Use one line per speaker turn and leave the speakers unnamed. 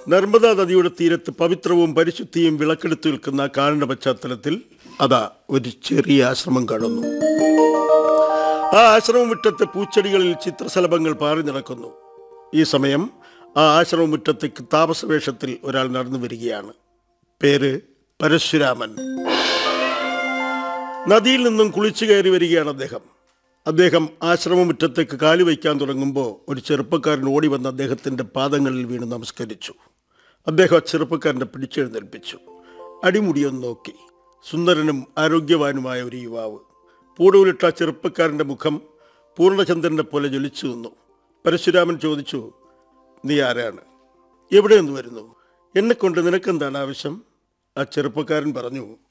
നർമ്മദാ നദിയുടെ തീരത്ത് പവിത്രവും പരിശുദ്ധിയും വിളക്കെടുത്തു നിൽക്കുന്ന ആ കാടിന്റെ പശ്ചാത്തലത്തിൽ അതാ ഒരു ചെറിയ ആശ്രമം കാണുന്നു ആ ആശ്രമമുറ്റത്തെ പൂച്ചെടികളിൽ ചിത്രശലഭങ്ങൾ പാറി നടക്കുന്നു ഈ സമയം ആ ആശ്രമമുറ്റത്തേക്ക് താപസവേഷത്തിൽ ഒരാൾ നടന്നു വരികയാണ് പേര് പരശുരാമൻ നദിയിൽ നിന്നും കുളിച്ചു കയറി വരികയാണ് അദ്ദേഹം അദ്ദേഹം ആശ്രമമുറ്റത്തേക്ക് കാലു വയ്ക്കാൻ തുടങ്ങുമ്പോൾ ഒരു ചെറുപ്പക്കാരൻ ഓടി വന്ന് അദ്ദേഹത്തിൻ്റെ പാദങ്ങളിൽ വീണ് നമസ്കരിച്ചു അദ്ദേഹം ആ ചെറുപ്പക്കാരനെ പിടിച്ചെഴുന്നേൽപ്പിച്ചു അടിമുടിയൊന്ന് നോക്കി സുന്ദരനും ആരോഗ്യവാനുമായ ഒരു യുവാവ് പൂടൂലിട്ട ആ ചെറുപ്പക്കാരൻ്റെ മുഖം പൂർണ്ണചന്ദ്രനെ പോലെ ജ്വലിച്ചു നിന്നു പരശുരാമൻ ചോദിച്ചു നീ ആരാണ് എവിടെ നിന്ന് വരുന്നു എന്നെക്കൊണ്ട് നിനക്കെന്താണ് ആവശ്യം ആ ചെറുപ്പക്കാരൻ പറഞ്ഞു